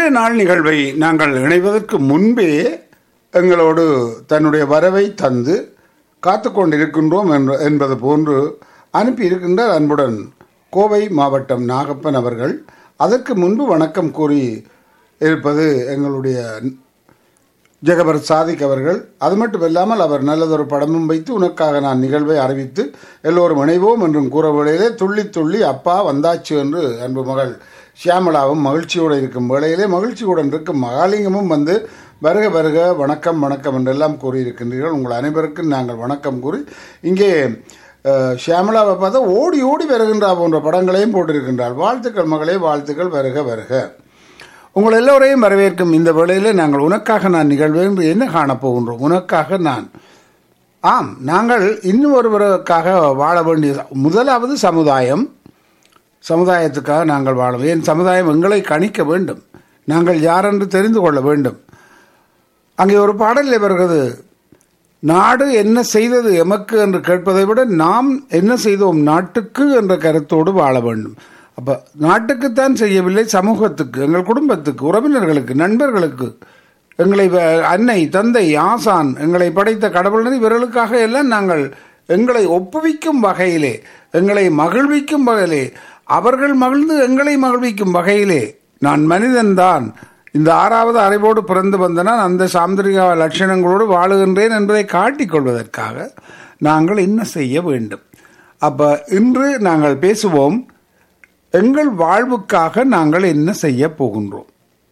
இன்றைய நாள் நிகழ்வை நாங்கள் இணைவதற்கு முன்பே எங்களோடு தன்னுடைய வரவை தந்து காத்து கொண்டிருக்கின்றோம் என்ற- என்பது போன்று அனுப்பியிருக்கின்ற அன்புடன் கோவை மாவட்டம் நாகப்பன் அவர்கள் அதற்கு முன்பு வணக்கம் கூறி இருப்பது எங்களுடைய ஜெகபர் சாதிக் அவர்கள் அது மட்டுமில்லாமல் அவர் நல்லதொரு படமும் வைத்து உனக்காக நான் நிகழ்வை அறிவித்து எல்லோரும் இணைவோம் என்றும் கூற வேளையிலே துள்ளி துள்ளி அப்பா வந்தாச்சு என்று அன்பு மகள் ஷியாமலாவும் மகிழ்ச்சியோடு இருக்கும் வேளையிலே மகிழ்ச்சியுடன் இருக்கும் மகாலிங்கமும் வந்து வருக வருக வணக்கம் வணக்கம் என்றெல்லாம் கூறியிருக்கின்றீர்கள் உங்கள் அனைவருக்கும் நாங்கள் வணக்கம் கூறி இங்கே அஹ், ஷியாமலாவை பார்த்தா ஓடி ஓடி வருகின்றா போன்ற படங்களையும் போட்டிருக்கின்றார் வாழ்த்துக்கள் மகளே வாழ்த்துக்கள் வருக வருக உங்கள் எல்லோரையும் வரவேற்கும் இந்த வேளையில் நாங்கள் உனக்காக நான் நிகழ்வேன் என்று என்ன காணப்போகின்றோம் உனக்காக நான் ஆம் நாங்கள் இன்னும் ஒருவருக்காக வாழ வேண்டிய முதலாவது சமுதாயம் சமுதாயத்துக்காக நாங்கள் வாழ ஏன் சமுதாயம் எங்களை கணிக்க வேண்டும் நாங்கள் யார் என்று தெரிந்து கொள்ள வேண்டும் அங்கே ஒரு பாடலில் வருகிறது நாடு என்ன செய்தது எமக்கு என்று கேட்பதை விட நாம் என்ன செய்தோம் நாட்டுக்கு என்ற கருத்தோடு வாழ வேண்டும் அப்ப நாட்டுக்குத்தான் செய்யவில்லை சமூகத்துக்கு எங்கள் குடும்பத்துக்கு உறவினர்களுக்கு நண்பர்களுக்கு எங்களை வ- அன்னை தந்தை ஆசான் எங்களை படைத்த கடவுளர் இவர்களுக்காக எல்லாம் நாங்கள் எங்களை ஒப்புவிக்கும் வகையிலே எங்களை மகிழ்விக்கும் வகையிலே அவர்கள் மகிழ்ந்து எங்களை மகிழ்விக்கும் வகையிலே நான் மனிதன்தான் இந்த ஆறாவது அறிவோடு பிறந்து வந்த நான் அந்த சாந்திரிக லட்சணங்களோடு வாழுகின்றேன் என்பதை காட்டிக் கொள்வதற்காக நாங்கள் என்ன செய்ய வேண்டும் அப்ப இன்று நாங்கள் பேசுவோம் எங்கள் வாழ்வுக்காக நாங்கள் என்ன செய்ய போகின்றோம்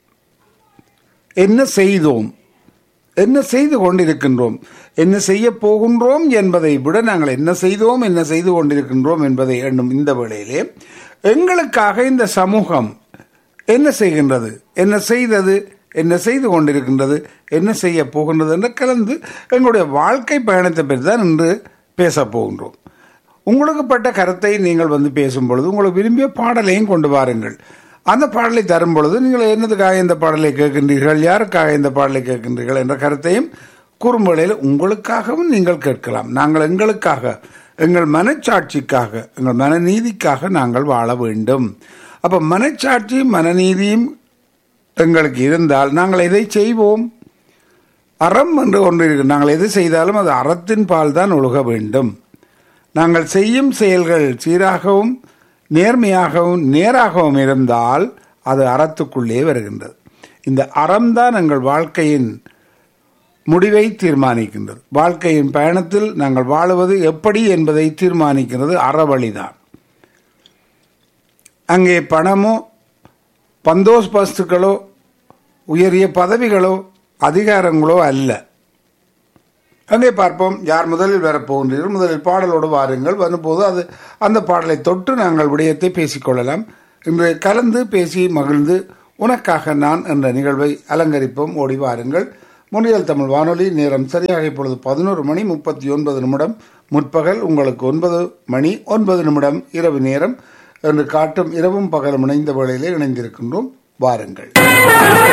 என்ன செய்தோம் என்ன செய்து கொண்டிருக்கின்றோம் என்ன செய்ய போகின்றோம் என்பதை விட நாங்கள் என்ன செய்தோம் என்ன செய்து கொண்டிருக்கின்றோம் என்பதை எண்ணும் இந்த வேளையிலே எங்களுக்காக இந்த சமூகம் என்ன செய்கின்றது என்ன செய்தது என்ன செய்து கொண்டிருக்கின்றது என்ன செய்ய போகின்றது என்று கலந்து எங்களுடைய வாழ்க்கை பயணத்தை பற்றி தான் இன்று பேசப் போகின்றோம் உங்களுக்கு பட்ட கருத்தை நீங்கள் வந்து பேசும் பொழுது உங்களுக்கு விரும்பிய பாடலையும் கொண்டு வாருங்கள் அந்த பாடலை தரும் பொழுது நீங்கள் என்னதுக்காக இந்த பாடலை கேட்கின்றீர்கள் யாருக்காக இந்த பாடலை கேட்கின்றீர்கள் என்ற கருத்தையும் குறும்பலையில் உங்களுக்காகவும் நீங்கள் கேட்கலாம் நாங்கள் எங்களுக்காக எங்கள் மனச்சாட்சிக்காக எங்கள் மனநீதிக்காக நாங்கள் வாழ வேண்டும் அப்ப மனச்சாட்சியும் மனநீதியும் எங்களுக்கு இருந்தால் நாங்கள் எதை செய்வோம் அறம் என்று ஒன்று இருக்கு நாங்கள் எது செய்தாலும் அது அறத்தின் பால் தான் ஒழுக வேண்டும் நாங்கள் செய்யும் செயல்கள் சீராகவும் நேர்மையாகவும் நேராகவும் இருந்தால் அது அறத்துக்குள்ளே வருகின்றது இந்த அறம்தான் எங்கள் வாழ்க்கையின் முடிவை தீர்மானிக்கின்றது வாழ்க்கையின் பயணத்தில் நாங்கள் வாழுவது எப்படி என்பதை தீர்மானிக்கிறது அறவழிதான் அங்கே பணமோ பந்தோஸ் பஸ்துக்களோ உயரிய பதவிகளோ அதிகாரங்களோ அல்ல அங்கே பார்ப்போம் யார் முதலில் வரப்போகின்றீர்கள் முதலில் பாடலோடு வாருங்கள் வரும்போது அது அந்த பாடலை தொட்டு நாங்கள் விடயத்தை பேசிக்கொள்ளலாம் இன்று கலந்து பேசி மகிழ்ந்து உனக்காக நான் என்ற நிகழ்வை அலங்கரிப்போம் ஓடி வாருங்கள் முனியல் தமிழ் வானொலி நேரம் சரியாக இப்பொழுது பதினோரு மணி முப்பத்தி ஒன்பது நிமிடம் முற்பகல் உங்களுக்கு ஒன்பது மணி ஒன்பது நிமிடம் இரவு நேரம் என்று காட்டும் இரவும் பகலும் இணைந்த வேளையிலே இணைந்திருக்கின்றோம் வாருங்கள்